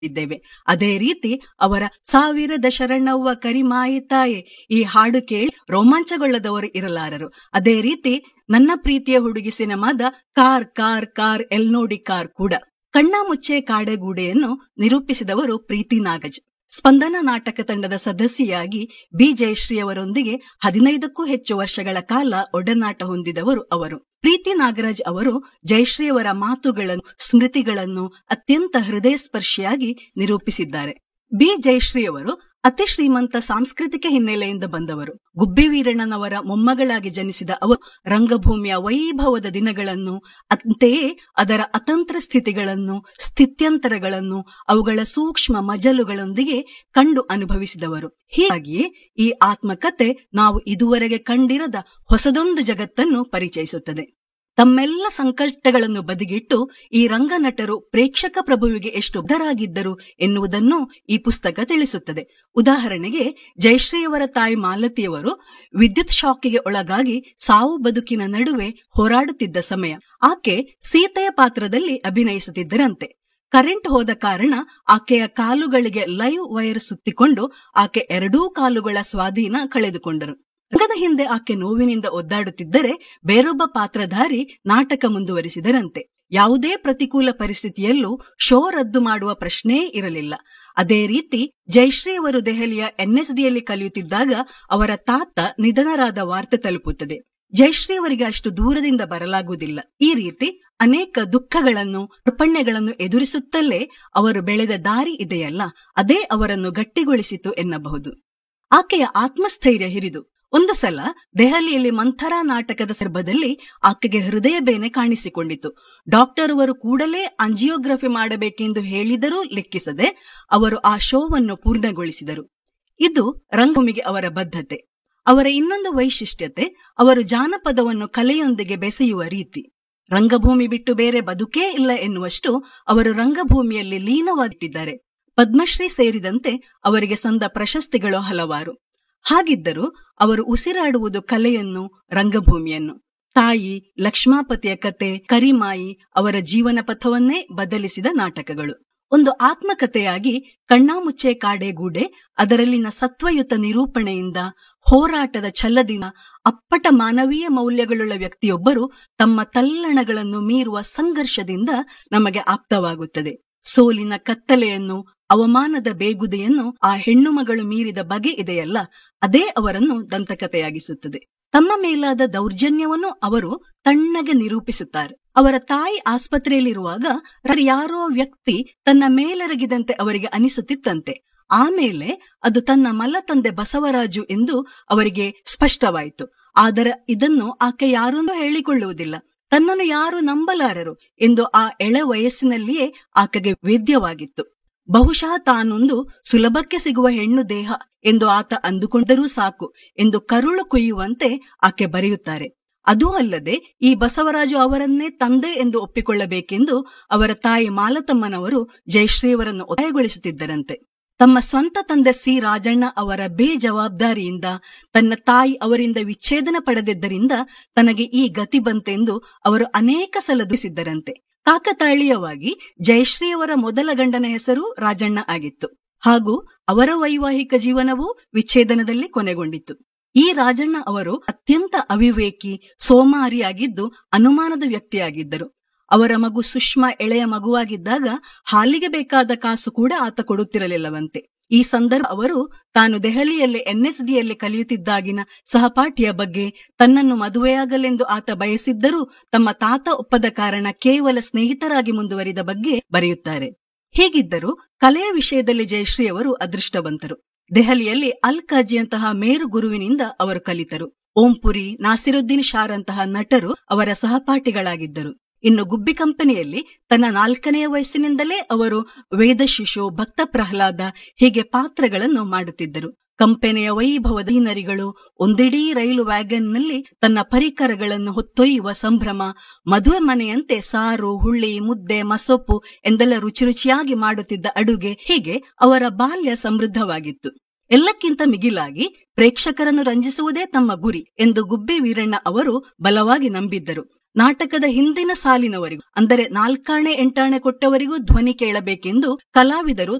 ಇದ್ದೇವೆ ಅದೇ ರೀತಿ ಅವರ ಸಾವಿರದ ಶರಣವ್ವ ಕರಿಮಾಯಿ ತಾಯೆ ಈ ಹಾಡು ಕೇಳಿ ರೋಮಾಂಚಗೊಳ್ಳದವರು ಇರಲಾರರು ಅದೇ ರೀತಿ ನನ್ನ ಪ್ರೀತಿಯ ಹುಡುಗಿ ಸಿನಿಮಾದ ಕಾರ್ ಕಾರ್ ಕಾರ್ ಎಲ್ ನೋಡಿ ಕಾರ್ ಕೂಡ ಕಣ್ಣ ಮುಚ್ಚೆ ಕಾಡೆಗೂಡೆಯನ್ನು ನಿರೂಪಿಸಿದವರು ಪ್ರೀತಿ ನಾಗಜ್ ಸ್ಪಂದನ ನಾಟಕ ತಂಡದ ಸದಸ್ಯೆಯಾಗಿ ಬಿ ಜಯಶ್ರೀ ಅವರೊಂದಿಗೆ ಹದಿನೈದಕ್ಕೂ ಹೆಚ್ಚು ವರ್ಷಗಳ ಕಾಲ ಒಡನಾಟ ಹೊಂದಿದವರು ಅವರು ಪ್ರೀತಿ ನಾಗರಾಜ್ ಅವರು ಜಯಶ್ರೀ ಅವರ ಮಾತುಗಳನ್ನು ಸ್ಮೃತಿಗಳನ್ನು ಅತ್ಯಂತ ಹೃದಯ ಸ್ಪರ್ಶಿಯಾಗಿ ನಿರೂಪಿಸಿದ್ದಾರೆ ಬಿ ಜಯಶ್ರೀ ಅವರು ಅತಿ ಶ್ರೀಮಂತ ಸಾಂಸ್ಕೃತಿಕ ಹಿನ್ನೆಲೆಯಿಂದ ಬಂದವರು ಗುಬ್ಬಿ ವೀರಣ್ಣನವರ ಮೊಮ್ಮಗಳಾಗಿ ಜನಿಸಿದ ಅವರು ರಂಗಭೂಮಿಯ ವೈಭವದ ದಿನಗಳನ್ನು ಅಂತೆಯೇ ಅದರ ಅತಂತ್ರ ಸ್ಥಿತಿಗಳನ್ನು ಸ್ಥಿತ್ಯಂತರಗಳನ್ನು ಅವುಗಳ ಸೂಕ್ಷ್ಮ ಮಜಲುಗಳೊಂದಿಗೆ ಕಂಡು ಅನುಭವಿಸಿದವರು ಹೀಗಾಗಿಯೇ ಈ ಆತ್ಮಕತೆ ನಾವು ಇದುವರೆಗೆ ಕಂಡಿರದ ಹೊಸದೊಂದು ಜಗತ್ತನ್ನು ಪರಿಚಯಿಸುತ್ತದೆ ತಮ್ಮೆಲ್ಲ ಸಂಕಷ್ಟಗಳನ್ನು ಬದಿಗಿಟ್ಟು ಈ ರಂಗನಟರು ಪ್ರೇಕ್ಷಕ ಪ್ರಭುವಿಗೆ ಎಷ್ಟು ಬದ್ಧರಾಗಿದ್ದರು ಎನ್ನುವುದನ್ನು ಈ ಪುಸ್ತಕ ತಿಳಿಸುತ್ತದೆ ಉದಾಹರಣೆಗೆ ಜಯಶ್ರೀಯವರ ತಾಯಿ ಮಾಲತಿಯವರು ವಿದ್ಯುತ್ ಶಾಕಿಗೆ ಒಳಗಾಗಿ ಸಾವು ಬದುಕಿನ ನಡುವೆ ಹೋರಾಡುತ್ತಿದ್ದ ಸಮಯ ಆಕೆ ಸೀತೆಯ ಪಾತ್ರದಲ್ಲಿ ಅಭಿನಯಿಸುತ್ತಿದ್ದರಂತೆ ಕರೆಂಟ್ ಹೋದ ಕಾರಣ ಆಕೆಯ ಕಾಲುಗಳಿಗೆ ಲೈವ್ ವೈರ್ ಸುತ್ತಿಕೊಂಡು ಆಕೆ ಎರಡೂ ಕಾಲುಗಳ ಸ್ವಾಧೀನ ಕಳೆದುಕೊಂಡರು ರಂಗದ ಹಿಂದೆ ಆಕೆ ನೋವಿನಿಂದ ಒದ್ದಾಡುತ್ತಿದ್ದರೆ ಬೇರೊಬ್ಬ ಪಾತ್ರಧಾರಿ ನಾಟಕ ಮುಂದುವರಿಸಿದರಂತೆ ಯಾವುದೇ ಪ್ರತಿಕೂಲ ಪರಿಸ್ಥಿತಿಯಲ್ಲೂ ಶೋ ರದ್ದು ಮಾಡುವ ಪ್ರಶ್ನೆಯೇ ಇರಲಿಲ್ಲ ಅದೇ ರೀತಿ ಜಯಶ್ರೀ ಅವರು ದೆಹಲಿಯ ಎನ್ಎಸ್ಡಿಯಲ್ಲಿ ಕಲಿಯುತ್ತಿದ್ದಾಗ ಅವರ ತಾತ ನಿಧನರಾದ ವಾರ್ತೆ ತಲುಪುತ್ತದೆ ಜಯಶ್ರೀ ಅವರಿಗೆ ಅಷ್ಟು ದೂರದಿಂದ ಬರಲಾಗುವುದಿಲ್ಲ ಈ ರೀತಿ ಅನೇಕ ದುಃಖಗಳನ್ನು ಅರ್ಪಣ್ಯಗಳನ್ನು ಎದುರಿಸುತ್ತಲೇ ಅವರು ಬೆಳೆದ ದಾರಿ ಇದೆಯಲ್ಲ ಅದೇ ಅವರನ್ನು ಗಟ್ಟಿಗೊಳಿಸಿತು ಎನ್ನಬಹುದು ಆಕೆಯ ಆತ್ಮಸ್ಥೈರ್ಯ ಹಿರಿದು ಒಂದು ಸಲ ದೆಹಲಿಯಲ್ಲಿ ಮಂಥರಾ ನಾಟಕದ ಸಂದರ್ಭದಲ್ಲಿ ಆಕೆಗೆ ಹೃದಯ ಬೇನೆ ಕಾಣಿಸಿಕೊಂಡಿತು ಡಾಕ್ಟರ್ ಅವರು ಕೂಡಲೇ ಅಂಜಿಯೋಗ್ರಫಿ ಮಾಡಬೇಕೆಂದು ಹೇಳಿದರೂ ಲೆಕ್ಕಿಸದೆ ಅವರು ಆ ಶೋವನ್ನು ಪೂರ್ಣಗೊಳಿಸಿದರು ಇದು ರಂಗಭೂಮಿಗೆ ಅವರ ಬದ್ಧತೆ ಅವರ ಇನ್ನೊಂದು ವೈಶಿಷ್ಟ್ಯತೆ ಅವರು ಜಾನಪದವನ್ನು ಕಲೆಯೊಂದಿಗೆ ಬೆಸೆಯುವ ರೀತಿ ರಂಗಭೂಮಿ ಬಿಟ್ಟು ಬೇರೆ ಬದುಕೇ ಇಲ್ಲ ಎನ್ನುವಷ್ಟು ಅವರು ರಂಗಭೂಮಿಯಲ್ಲಿ ಲೀನವಾಗಿಟ್ಟಿದ್ದಾರೆ ಪದ್ಮಶ್ರೀ ಸೇರಿದಂತೆ ಅವರಿಗೆ ಸಂದ ಪ್ರಶಸ್ತಿಗಳು ಹಲವಾರು ಹಾಗಿದ್ದರೂ ಅವರು ಉಸಿರಾಡುವುದು ಕಲೆಯನ್ನು ರಂಗಭೂಮಿಯನ್ನು ತಾಯಿ ಲಕ್ಷ್ಮಾಪತಿಯ ಕತೆ ಕರಿಮಾಯಿ ಅವರ ಜೀವನ ಪಥವನ್ನೇ ಬದಲಿಸಿದ ನಾಟಕಗಳು ಒಂದು ಆತ್ಮಕಥೆಯಾಗಿ ಕಣ್ಣಾಮುಚ್ಚೆ ಕಾಡೆಗೂಡೆ ಅದರಲ್ಲಿನ ಸತ್ವಯುತ ನಿರೂಪಣೆಯಿಂದ ಹೋರಾಟದ ಛಲದಿಂದ ಅಪ್ಪಟ ಮಾನವೀಯ ಮೌಲ್ಯಗಳುಳ್ಳ ವ್ಯಕ್ತಿಯೊಬ್ಬರು ತಮ್ಮ ತಲ್ಲಣಗಳನ್ನು ಮೀರುವ ಸಂಘರ್ಷದಿಂದ ನಮಗೆ ಆಪ್ತವಾಗುತ್ತದೆ ಸೋಲಿನ ಕತ್ತಲೆಯನ್ನು ಅವಮಾನದ ಬೇಗುದೆಯನ್ನು ಆ ಹೆಣ್ಣು ಮಗಳು ಮೀರಿದ ಬಗೆ ಇದೆಯಲ್ಲ ಅದೇ ಅವರನ್ನು ದಂತಕಥೆಯಾಗಿಸುತ್ತದೆ ತಮ್ಮ ಮೇಲಾದ ದೌರ್ಜನ್ಯವನ್ನು ಅವರು ತಣ್ಣಗೆ ನಿರೂಪಿಸುತ್ತಾರೆ ಅವರ ತಾಯಿ ಆಸ್ಪತ್ರೆಯಲ್ಲಿರುವಾಗ ಯಾರೋ ವ್ಯಕ್ತಿ ತನ್ನ ಮೇಲೆರಗಿದಂತೆ ಅವರಿಗೆ ಅನಿಸುತ್ತಿತ್ತಂತೆ ಆಮೇಲೆ ಅದು ತನ್ನ ಮಲ್ಲತಂದೆ ಬಸವರಾಜು ಎಂದು ಅವರಿಗೆ ಸ್ಪಷ್ಟವಾಯಿತು ಆದರೆ ಇದನ್ನು ಆಕೆ ಯಾರನ್ನೂ ಹೇಳಿಕೊಳ್ಳುವುದಿಲ್ಲ ತನ್ನನ್ನು ಯಾರು ನಂಬಲಾರರು ಎಂದು ಆ ಎಳ ವಯಸ್ಸಿನಲ್ಲಿಯೇ ಆಕೆಗೆ ವೇದ್ಯವಾಗಿತ್ತು ಬಹುಶಃ ತಾನೊಂದು ಸುಲಭಕ್ಕೆ ಸಿಗುವ ಹೆಣ್ಣು ದೇಹ ಎಂದು ಆತ ಅಂದುಕೊಂಡರೂ ಸಾಕು ಎಂದು ಕರುಳು ಕೊಯ್ಯುವಂತೆ ಆಕೆ ಬರೆಯುತ್ತಾರೆ ಅದೂ ಅಲ್ಲದೆ ಈ ಬಸವರಾಜು ಅವರನ್ನೇ ತಂದೆ ಎಂದು ಒಪ್ಪಿಕೊಳ್ಳಬೇಕೆಂದು ಅವರ ತಾಯಿ ಮಾಲತಮ್ಮನವರು ಜಯಶ್ರೀಯವರನ್ನು ಒತ್ತಾಯಗೊಳಿಸುತ್ತಿದ್ದರಂತೆ ತಮ್ಮ ಸ್ವಂತ ತಂದೆ ಸಿ ರಾಜಣ್ಣ ಅವರ ಬೇಜವಾಬ್ದಾರಿಯಿಂದ ತನ್ನ ತಾಯಿ ಅವರಿಂದ ವಿಚ್ಛೇದನ ಪಡೆದಿದ್ದರಿಂದ ತನಗೆ ಈ ಗತಿ ಬಂತೆಂದು ಅವರು ಅನೇಕ ಸಲ ದುಸಿದ್ದರಂತೆ ಕಾಕತಾಳೀಯವಾಗಿ ಜಯಶ್ರೀಯವರ ಮೊದಲ ಗಂಡನ ಹೆಸರು ರಾಜಣ್ಣ ಆಗಿತ್ತು ಹಾಗೂ ಅವರ ವೈವಾಹಿಕ ಜೀವನವೂ ವಿಚ್ಛೇದನದಲ್ಲಿ ಕೊನೆಗೊಂಡಿತು ಈ ರಾಜಣ್ಣ ಅವರು ಅತ್ಯಂತ ಅವಿವೇಕಿ ಸೋಮಾರಿಯಾಗಿದ್ದು ಅನುಮಾನದ ವ್ಯಕ್ತಿಯಾಗಿದ್ದರು ಅವರ ಮಗು ಸುಷ್ಮಾ ಎಳೆಯ ಮಗುವಾಗಿದ್ದಾಗ ಹಾಲಿಗೆ ಬೇಕಾದ ಕಾಸು ಕೂಡ ಆತ ಕೊಡುತ್ತಿರಲಿಲ್ಲವಂತೆ ಈ ಸಂದರ್ಭ ಅವರು ತಾನು ದೆಹಲಿಯಲ್ಲಿ ಎನ್ಎಸ್ಡಿಯಲ್ಲಿ ಕಲಿಯುತ್ತಿದ್ದಾಗಿನ ಸಹಪಾಠಿಯ ಬಗ್ಗೆ ತನ್ನನ್ನು ಮದುವೆಯಾಗಲೆಂದು ಆತ ಬಯಸಿದ್ದರೂ ತಮ್ಮ ತಾತ ಒಪ್ಪದ ಕಾರಣ ಕೇವಲ ಸ್ನೇಹಿತರಾಗಿ ಮುಂದುವರಿದ ಬಗ್ಗೆ ಬರೆಯುತ್ತಾರೆ ಹೀಗಿದ್ದರೂ ಕಲೆಯ ವಿಷಯದಲ್ಲಿ ಜಯಶ್ರೀ ಅವರು ಅದೃಷ್ಟವಂತರು ದೆಹಲಿಯಲ್ಲಿ ಅಲ್ ಕಾಜಿಯಂತಹ ಮೇರು ಗುರುವಿನಿಂದ ಅವರು ಕಲಿತರು ಓಂಪುರಿ ನಾಸಿರುದ್ದೀನ್ ಶಾರಂತಹ ನಟರು ಅವರ ಸಹಪಾಠಿಗಳಾಗಿದ್ದರು ಇನ್ನು ಗುಬ್ಬಿ ಕಂಪನಿಯಲ್ಲಿ ತನ್ನ ನಾಲ್ಕನೆಯ ವಯಸ್ಸಿನಿಂದಲೇ ಅವರು ವೇದ ಶಿಶು ಭಕ್ತ ಪ್ರಹ್ಲಾದ ಹೀಗೆ ಪಾತ್ರಗಳನ್ನು ಮಾಡುತ್ತಿದ್ದರು ಕಂಪನಿಯ ವೈಭವದ ನರಿಗಳು ಒಂದಿಡೀ ರೈಲು ವ್ಯಾಗನ್ನಲ್ಲಿ ತನ್ನ ಪರಿಕರಗಳನ್ನು ಹೊತ್ತೊಯ್ಯುವ ಸಂಭ್ರಮ ಮದುವೆ ಮನೆಯಂತೆ ಸಾರು ಹುಳ್ಳಿ ಮುದ್ದೆ ಮಸೊಪ್ಪು ಎಂದೆಲ್ಲ ರುಚಿ ರುಚಿಯಾಗಿ ಮಾಡುತ್ತಿದ್ದ ಅಡುಗೆ ಹೀಗೆ ಅವರ ಬಾಲ್ಯ ಸಮೃದ್ಧವಾಗಿತ್ತು ಎಲ್ಲಕ್ಕಿಂತ ಮಿಗಿಲಾಗಿ ಪ್ರೇಕ್ಷಕರನ್ನು ರಂಜಿಸುವುದೇ ತಮ್ಮ ಗುರಿ ಎಂದು ಗುಬ್ಬಿ ವೀರಣ್ಣ ಅವರು ಬಲವಾಗಿ ನಂಬಿದ್ದರು ನಾಟಕದ ಹಿಂದಿನ ಸಾಲಿನವರಿಗೂ ಅಂದರೆ ನಾಲ್ಕಾಣೆ ಎಂಟಾಣೆ ಕೊಟ್ಟವರಿಗೂ ಧ್ವನಿ ಕೇಳಬೇಕೆಂದು ಕಲಾವಿದರು